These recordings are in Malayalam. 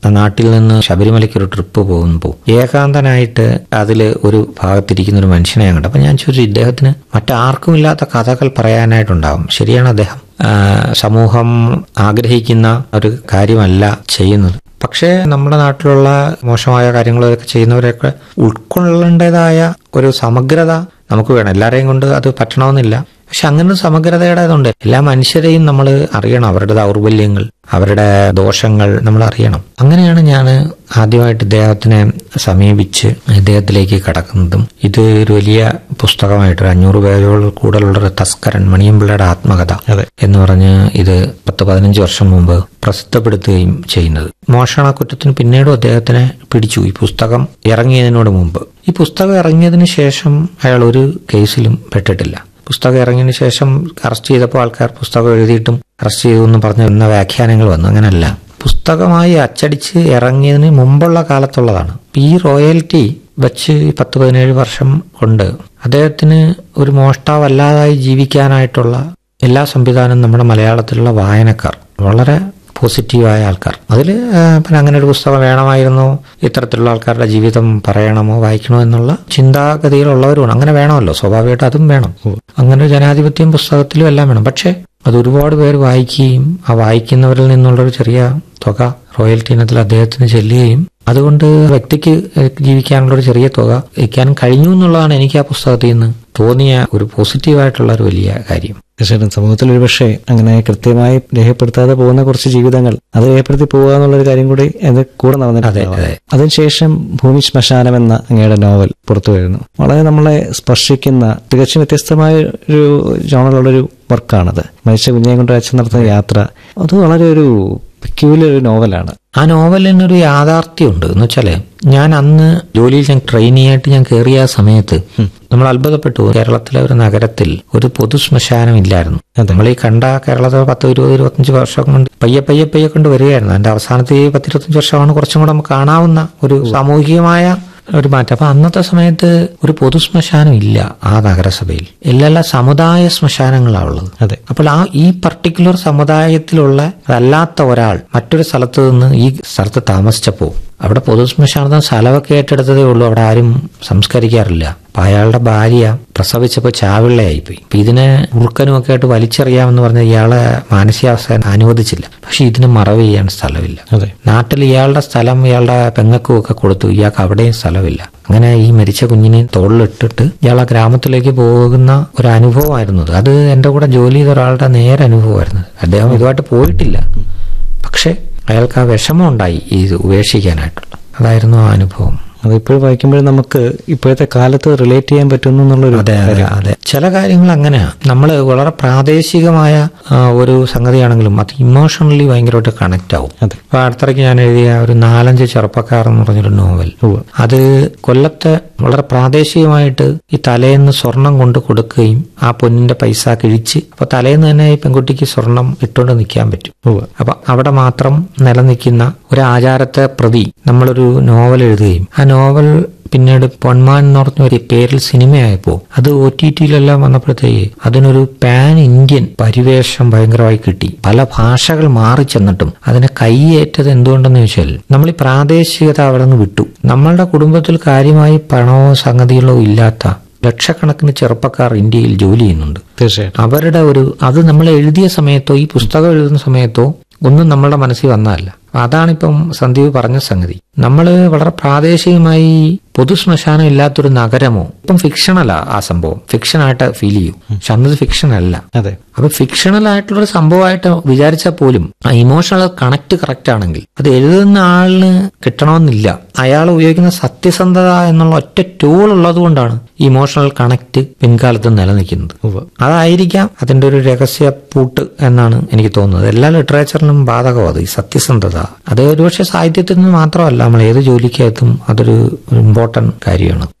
നാട്ടിൽ നിന്ന് ശബരിമലയ്ക്ക് ഒരു ട്രിപ്പ് പോകുമ്പോൾ ഏകാന്തനായിട്ട് അതിൽ ഒരു ഭാഗത്തിരിക്കുന്ന ഒരു മനുഷ്യനെ കണ്ടു അപ്പൊ ഞാൻ ചോദിച്ചു ഇദ്ദേഹത്തിന് മറ്റാർക്കും ഇല്ലാത്ത കഥകൾ പറയാനായിട്ടുണ്ടാവും ശരിയാണ് അദ്ദേഹം ആ, സമൂഹം ആഗ്രഹിക്കുന്ന ഒരു കാര്യമല്ല ചെയ്യുന്നത് പക്ഷേ നമ്മുടെ നാട്ടിലുള്ള മോശമായ കാര്യങ്ങളൊക്കെ ചെയ്യുന്നവരെയൊക്കെ ഉൾക്കൊള്ളേണ്ടതായ ഒരു സമഗ്രത നമുക്ക് വേണം എല്ലാവരെയും കൊണ്ട് അത് പറ്റണമെന്നില്ല പക്ഷെ അങ്ങനെ ഒരു സമഗ്രതയുടെ ഇതുണ്ട് എല്ലാ മനുഷ്യരെയും നമ്മൾ അറിയണം അവരുടെ ദൗർബല്യങ്ങൾ അവരുടെ ദോഷങ്ങൾ നമ്മൾ അറിയണം അങ്ങനെയാണ് ഞാൻ ആദ്യമായിട്ട് ഇദ്ദേഹത്തിനെ സമീപിച്ച് ഇദ്ദേഹത്തിലേക്ക് കടക്കുന്നതും ഇത് ഒരു വലിയ പുസ്തകമായിട്ട് ഒരു അഞ്ഞൂറ് പേജോളം കൂടുതലുള്ള ഒരു തസ്കരൻ മണിയമ്പിള്ളയുടെ ആത്മകഥ എന്ന് പറഞ്ഞ് ഇത് പത്ത് പതിനഞ്ച് വർഷം മുമ്പ് പ്രസിദ്ധപ്പെടുത്തുകയും ചെയ്യുന്നത് മോഷണ കുറ്റത്തിന് പിന്നീടും അദ്ദേഹത്തിനെ പിടിച്ചു ഈ പുസ്തകം ഇറങ്ങിയതിനോട് മുമ്പ് ഈ പുസ്തകം ഇറങ്ങിയതിന് ശേഷം അയാൾ ഒരു കേസിലും പെട്ടിട്ടില്ല പുസ്തകം ഇറങ്ങിയതിന് ശേഷം അറസ്റ്റ് ചെയ്തപ്പോൾ ആൾക്കാർ പുസ്തകം എഴുതിയിട്ടും അറസ്റ്റ് ചെയ്തു എന്ന് പറഞ്ഞ എന്ന വ്യാഖ്യാനങ്ങൾ വന്നു അങ്ങനല്ല പുസ്തകമായി അച്ചടിച്ച് ഇറങ്ങിയതിന് മുമ്പുള്ള കാലത്തുള്ളതാണ് ഈ റോയൽറ്റി വെച്ച് ഈ പത്ത് പതിനേഴ് വർഷം കൊണ്ട് അദ്ദേഹത്തിന് ഒരു മോഷ്ടാവല്ലാതായി ജീവിക്കാനായിട്ടുള്ള എല്ലാ സംവിധാനവും നമ്മുടെ മലയാളത്തിലുള്ള വായനക്കാർ വളരെ പോസിറ്റീവായ ആൾക്കാർ അതിൽ പിന്നെ അങ്ങനെ ഒരു പുസ്തകം വേണമായിരുന്നോ ഇത്തരത്തിലുള്ള ആൾക്കാരുടെ ജീവിതം പറയണമോ വായിക്കണോ എന്നുള്ള ചിന്താഗതിയിലുള്ളവരുമാണ് അങ്ങനെ വേണമല്ലോ സ്വാഭാവികമായിട്ട് അതും വേണം അങ്ങനെ ഒരു ജനാധിപത്യം പുസ്തകത്തിലും എല്ലാം വേണം പക്ഷേ അത് ഒരുപാട് പേര് വായിക്കുകയും ആ വായിക്കുന്നവരിൽ നിന്നുള്ളൊരു ചെറിയ തുക റോയൽറ്റി ഇനത്തിൽ അദ്ദേഹത്തിന് ചെല്ലുകയും അതുകൊണ്ട് വ്യക്തിക്ക് ജീവിക്കാനുള്ള ഒരു ചെറിയ തുക വയ്ക്കാനും കഴിഞ്ഞു എന്നുള്ളതാണ് എനിക്ക് ആ പുസ്തകത്തിൽ നിന്ന് തോന്നിയ ഒരു പോസിറ്റീവായിട്ടുള്ള ഒരു വലിയ കാര്യം തീർച്ചയായിട്ടും സമൂഹത്തിൽ ഒരുപക്ഷെ അങ്ങനെ കൃത്യമായി രേഖപ്പെടുത്താതെ പോകുന്ന കുറച്ച് ജീവിതങ്ങൾ അത് രേഖപ്പെടുത്തി പോകുക എന്നുള്ള ഒരു കാര്യം കൂടി അത് കൂടെ നടന്നിട്ടുണ്ടാവാം അതെ. അതിനുശേഷം ഭൂമി ശ്മശാനം എന്ന അങ്ങയുടെ നോവൽ പുറത്തു വരുന്നു വളരെ നമ്മളെ സ്പർശിക്കുന്ന തികച്ചും വ്യത്യസ്തമായ ഒരു ജോണറുള്ള ഒരു വർക്കാണത് മരിച്ച കുഞ്ഞിനെ കൊണ്ട് അച്ഛൻ നടത്തുന്ന യാത്ര അത് വളരെ ഒരു പെക്യൂലർ ഒരു നോവലാണ് ആ നോവലിനൊരു യാഥാർത്ഥ്യമുണ്ട് എന്ന് വെച്ചാല് ഞാൻ അന്ന് ജോലിയിൽ ഞാൻ ട്രെയിനിയായിട്ട് ഞാൻ കയറിയ ആ സമയത്ത് നമ്മൾ അത്ഭുതപ്പെട്ടു കേരളത്തിലെ ഒരു നഗരത്തിൽ ഒരു പൊതു ശ്മശാനം ഇല്ലായിരുന്നു നമ്മൾ ഈ കണ്ട കേരളത്തിൽ പത്ത് ഇരുപത് ഇരുപത്തഞ്ച് വർഷം കൊണ്ട് പയ്യെ പയ്യെ പയ്യെ കൊണ്ട് വരികയായിരുന്നു അതിന്റെ അവസാനത്തെ ഈ പത്തിരുപത്തഞ്ച് വർഷമാണ് കുറച്ചും കൂടെ നമുക്ക് കാണാവുന്ന ഒരു സാമൂഹികമായ ഒരു മാറ്റം അപ്പൊ അന്നത്തെ സമയത്ത് ഒരു പൊതു ശ്മശാനം ഇല്ല ആ നഗരസഭയിൽ എല്ലാ സമുദായ ശ്മശാനങ്ങളാണ് ഉള്ളത് അതെ അപ്പോൾ ആ ഈ പർട്ടിക്കുലർ സമുദായത്തിലുള്ള അല്ലാത്ത ഒരാൾ മറ്റൊരു സ്ഥലത്ത് നിന്ന് ഈ സ്ഥലത്ത് താമസിച്ചപ്പോൾ അവിടെ പൊതുശ്മശാനത്തിന് സ്ഥലമൊക്കെ ഏറ്റെടുത്തതേ ഉള്ളൂ അവിടെ ആരും സംസ്കരിക്കാറില്ല അപ്പൊ അയാളുടെ ഭാര്യ പ്രസവിച്ചപ്പോൾ ചാവിള്ളയായിപ്പോയി അപ്പൊ ഇതിനെ ഉറുക്കനുമൊക്കെ ആയിട്ട് വലിച്ചെറിയാമെന്ന് പറഞ്ഞ ഇയാളെ മാനസികാവസ്ഥ അനുവദിച്ചില്ല പക്ഷെ ഇതിന് മറവ് ചെയ്യാൻ സ്ഥലമില്ല അതെ നാട്ടിൽ ഇയാളുടെ സ്ഥലം ഇയാളുടെ പെങ്ങൾക്കും ഒക്കെ കൊടുത്തു ഇയാൾക്ക് അവിടെയും സ്ഥലമില്ല അങ്ങനെ ഈ മരിച്ച കുഞ്ഞിനെ തോളിലിട്ടിട്ട് ഇയാൾ ആ ഗ്രാമത്തിലേക്ക് പോകുന്ന ഒരു അനുഭവമായിരുന്നു അത്. അത് എന്റെ കൂടെ ജോലി ചെയ്ത ഒരാളുടെ നേരെ അനുഭവമായിരുന്നു അദ്ദേഹം ഇതുമായിട്ട് പോയിട്ടില്ല പക്ഷെ അയാൾക്ക് ആ വിഷമം ഉണ്ടായി ഈ ഇത് ഉപേക്ഷിക്കാനായിട്ടുള്ള അതായിരുന്നു ആ അനുഭവം അത് ഇപ്പോഴും വായിക്കുമ്പോൾ നമുക്ക് ഇപ്പോഴത്തെ കാലത്ത് റിലേറ്റ് ചെയ്യാൻ പറ്റുന്നു എന്നുള്ളൊരു അതെ അതെ അതെ ചില കാര്യങ്ങൾ അങ്ങനെയാ നമ്മൾ വളരെ പ്രാദേശികമായ ആ, ഒരു സംഗതിയാണെങ്കിലും അത് ഇമോഷണലി ഭയങ്കരമായിട്ട് കണക്ട് ആവും അതെ അപ്പൊ അടുത്തിടയ്ക്ക് ഞാൻ എഴുതിയ ഒരു നാലഞ്ച് ചെറുപ്പക്കാർ എന്ന് പറഞ്ഞൊരു നോവൽ ഉവ്വ്. അത് കൊല്ലത്തെ വളരെ പ്രാദേശികമായിട്ട് ഈ തലേന്ന് സ്വർണം കൊണ്ട് കൊടുക്കുകയും ആ പൊന്നിന്റെ പൈസ കിഴിച്ച് അപ്പൊ തലേന്ന് തന്നെ ഈ പെൺകുട്ടിക്ക് സ്വർണം ഇട്ടുകൊണ്ട് നിൽക്കാൻ പറ്റും ഉവ്വ്. അപ്പൊ അവിടെ മാത്രം നിലനിൽക്കുന്ന ഒരു ആചാരത്തെ പ്രതി നമ്മളൊരു നോവൽ എഴുതുകയും ആ നോവൽ പിന്നീട് പൊന്മാൻ എന്ന് പറഞ്ഞ ഒരു പേരിൽ സിനിമയായപ്പോ അത് ഒ ടി ടിയിലെല്ലാം വന്നപ്പോഴത്തേക്ക് അതിനൊരു പാൻ ഇന്ത്യൻ പരിവേഷം ഭയങ്കരമായി കിട്ടി പല ഭാഷകൾ മാറി ചെന്നിട്ടും അതിനെ കൈയേറ്റത് എന്തുകൊണ്ടെന്ന് ചോദിച്ചാൽ നമ്മൾ ഈ പ്രാദേശികത അവിടെ നിന്ന് വിട്ടു നമ്മളുടെ കുടുംബത്തിൽ കാര്യമായി പണമോ സംഗതികളോ ഇല്ലാത്ത ലക്ഷക്കണക്കിന് ചെറുപ്പക്കാർ ഇന്ത്യയിൽ ജോലി ചെയ്യുന്നുണ്ട് തീർച്ചയായിട്ടും അവരുടെ ഒരു അത് നമ്മൾ എഴുതിയ സമയത്തോ ഈ പുസ്തകം എഴുതുന്ന സമയത്തോ ഒന്നും നമ്മളുടെ മനസ്സിൽ വന്നതല്ല അതാണിപ്പം സന്ദീപ് പറഞ്ഞ സംഗതി നമ്മൾ വളരെ പ്രാദേശികമായി പൊതു ശ്മശാനം ഇല്ലാത്തൊരു നഗരമോ ഇപ്പം ഫിക്ഷണലാ ആ സംഭവം ഫിക്ഷനായിട്ട് ഫീൽ ചെയ്യും പക്ഷെ അന്നത് ഫിക്ഷൻ അല്ല അതെ അപ്പൊ ഫിക്ഷണൽ ആയിട്ടുള്ള ഒരു സംഭവമായിട്ട് വിചാരിച്ചാൽ പോലും ആ ഇമോഷണൽ കണക്ട് കറക്റ്റ് ആണെങ്കിൽ അത് എഴുതുന്ന ആളിന് കിട്ടണമെന്നില്ല അയാൾ ഉപയോഗിക്കുന്ന സത്യസന്ധത എന്നുള്ള ഒറ്റ ടൂൾ ഉള്ളത് കൊണ്ടാണ് ഇമോഷണൽ കണക്ട് പിൻകാലത്ത് നിലനിൽക്കുന്നത് ഉവ്വ്. അതായിരിക്കാം അതിന്റെ ഒരു രഹസ്യ പൂട്ട് എന്നാണ് എനിക്ക് തോന്നുന്നത് എല്ലാ ലിറ്ററേച്ചറിനും ബാധകം അത് ഈ സത്യസന്ധത അത് ഒരുപക്ഷെ സാഹിത്യത്തിൽ നിന്ന് മാത്രമല്ല നമ്മൾ ഏത് ജോലിക്കകത്തും അതൊരു ഇമ്പോർട്ടന്റ് കാര്യമാണ്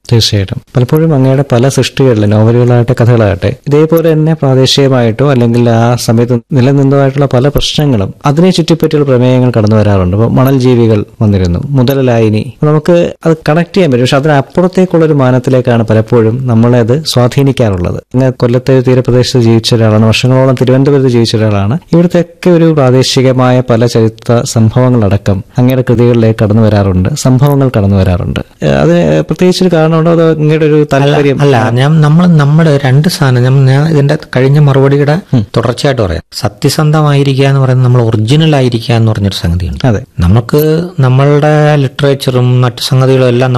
തീർച്ചയായിട്ടും പലപ്പോഴും അങ്ങയുടെ പല സൃഷ്ടികളിലും നോവലുകളാകട്ടെ കഥകളാകട്ടെ ഇതേപോലെ തന്നെ പ്രാദേശികമായിട്ടോ അല്ലെങ്കിൽ ആ സമയത്ത് നിലനിന്നതായിട്ടുള്ള പല പ്രശ്നങ്ങളും അതിനെ ചുറ്റിപ്പറ്റിയുള്ള പ്രമേയങ്ങൾ കടന്നു വരാറുണ്ട് ഇപ്പോൾ മണൽ ജീവികൾ വന്നിരുന്നു മുതലായിനി നമുക്ക് അത് കണക്ട് ചെയ്യാൻ പറ്റും പക്ഷെ അതിനപ്പുറത്തേക്കുള്ള ഒരു മാനത്തിലേക്കാണ് പലപ്പോഴും നമ്മളെ അത് സ്വാധീനിക്കാറുള്ളത് അങ്ങ് കൊല്ലത്തെ തീരപ്രദേശത്ത് ജീവിച്ച ഒരാളാണ് വർഷങ്ങളോളം തിരുവനന്തപുരത്ത് ജീവിച്ച ഒരാളാണ് ഇവിടുത്തെയൊക്കെ ഒരു പ്രാദേശികമായ പല ചരിത്ര സംഭവങ്ങളടക്കം അങ്ങയുടെ കൃതികളിലേക്ക് കടന്നു വരാറുണ്ട് സംഭവങ്ങൾ കടന്നു വരാറുണ്ട് ഏഹ് അത് പ്രത്യേകിച്ചൊരു കാരണമുണ്ടോ അതോ അങ്ങയുടെ ഒരു താല്പര്യം അല്ല ഞാൻ നമ്മൾ നമ്മുടെ രണ്ട് സാധനം ഞാൻ ഞാൻ ഇതിന്റെ കഴിഞ്ഞ മറുപടിയുടെ തുടർച്ചയായിട്ട് പറയാം സത്യസന്ധമായിരിക്കുക എന്ന് പറയുന്നത് നമ്മൾ ഒറിജിനൽ ആയിരിക്കുക എന്ന് പറഞ്ഞൊരു സംഗതിയുണ്ട് അതെ നമുക്ക് നമ്മളുടെ ലിറ്ററേച്ചറും മറ്റു സംഗതികളും എല്ലാം